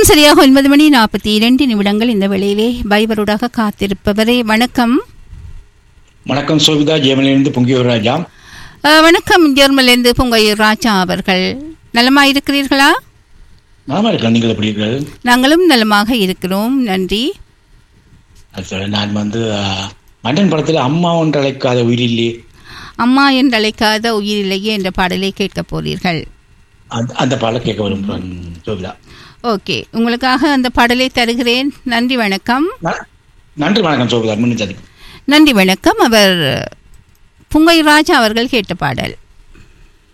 நேரம் சரியாக ஒன்பது மணி நாற்பத்தி இரண்டு நிமிடங்கள் இந்த வேளையிலே பைபருடாக காத்திருப்பவரே வணக்கம் வணக்கம் சோபிதா ஜெயமலிருந்து பொங்கியூர் ராஜா அஹ், வணக்கம் ஜெர்மலேருந்து பொங்கையூர் ராஜா அவர்கள் நலமா இருக்கிறீர்களா நாம இருக்கேன் நீங்கள் எப்படி இருக்கிறது நாங்களும் நலமாக இருக்கிறோம் நன்றி அது சொல்ல, நான் வந்து ஆ, மட்டன் படத்தில் அம்மா ஒன்று அழைக்காத உயிரில்லே அம்மா என்று அழைக்காத உயிரிலேயே என்ற பாடலை கேட்கப் போறீர்கள் அந்த அந்த பாடலை கேட்க விரும்புகிறேன் சோபிதா ஓகே உங்களுக்காக அந்த பாடலை தருகிறேன் நன்றி வணக்கம் ந- நன்றி வணக்கம் சோபிதா முன்னி சந்திப்பு நன்றி வணக்கம் அவர் புங்கை ராஜா அவர்கள் கேட்ட பாடல்